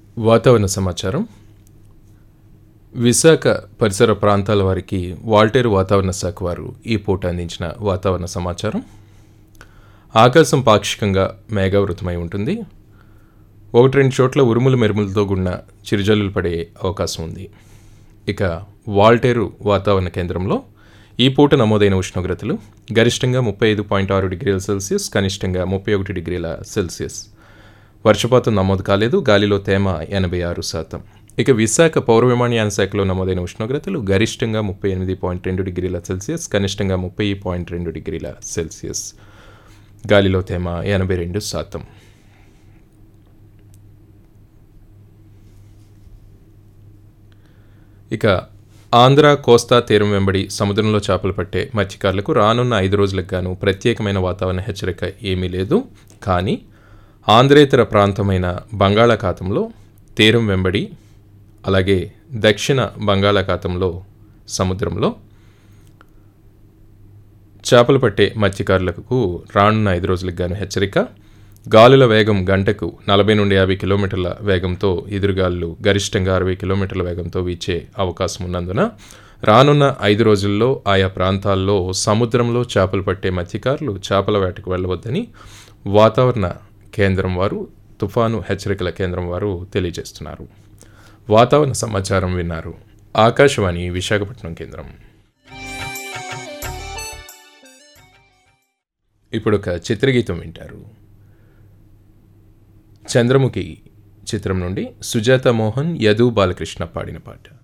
వాతావరణ సమాచారం విశాఖ పరిసర ప్రాంతాల వారికి వాల్టేరు వాతావరణ శాఖ వారు ఈ పూట అందించిన వాతావరణ సమాచారం ఆకాశం పాక్షికంగా మేఘావృతమై ఉంటుంది ఒకటి రెండు చోట్ల ఉరుములు మెరుములతో కూడిన చిరుజల్లులు పడే అవకాశం ఉంది ఇక వాల్టేరు వాతావరణ కేంద్రంలో ఈ పూట నమోదైన ఉష్ణోగ్రతలు గరిష్టంగా ముప్పై ఐదు పాయింట్ ఆరు డిగ్రీల సెల్సియస్ కనిష్టంగా ముప్పై ఒకటి డిగ్రీల సెల్సియస్ వర్షపాతం నమోదు కాలేదు గాలిలో తేమ ఎనభై ఆరు శాతం ఇక విశాఖ పౌర విమానయాన శాఖలో నమోదైన ఉష్ణోగ్రతలు గరిష్టంగా ముప్పై ఎనిమిది పాయింట్ రెండు డిగ్రీల సెల్సియస్ కనిష్టంగా ముప్పై పాయింట్ రెండు డిగ్రీల సెల్సియస్ గాలిలో తేమ ఎనభై రెండు శాతం ఇక ఆంధ్ర కోస్తా తీరం వెంబడి సముద్రంలో చేపలు పట్టే మత్స్యకారులకు రానున్న ఐదు రోజులకు గాను ప్రత్యేకమైన వాతావరణ హెచ్చరిక ఏమీ లేదు కానీ ఆంధ్రేతర ప్రాంతమైన బంగాళాఖాతంలో తీరం వెంబడి అలాగే దక్షిణ బంగాళాఖాతంలో సముద్రంలో చేపలు పట్టే మత్స్యకారులకు రానున్న ఐదు రోజులకు గాను హెచ్చరిక గాలుల వేగం గంటకు నలభై నుండి యాభై కిలోమీటర్ల వేగంతో ఎదురుగాలులు గరిష్టంగా అరవై కిలోమీటర్ల వేగంతో వీచే అవకాశం ఉన్నందున రానున్న ఐదు రోజుల్లో ఆయా ప్రాంతాల్లో సముద్రంలో చేపలు పట్టే మత్స్యకారులు చేపల వేటకు వెళ్ళవద్దని వాతావరణ కేంద్రం వారు తుఫాను హెచ్చరికల కేంద్రం వారు తెలియజేస్తున్నారు వాతావరణ సమాచారం విన్నారు ఆకాశవాణి విశాఖపట్నం కేంద్రం ఇప్పుడు ఒక చిత్రగీతం వింటారు చంద్రముఖి చిత్రం నుండి సుజాత మోహన్ యదు బాలకృష్ణ పాడిన పాట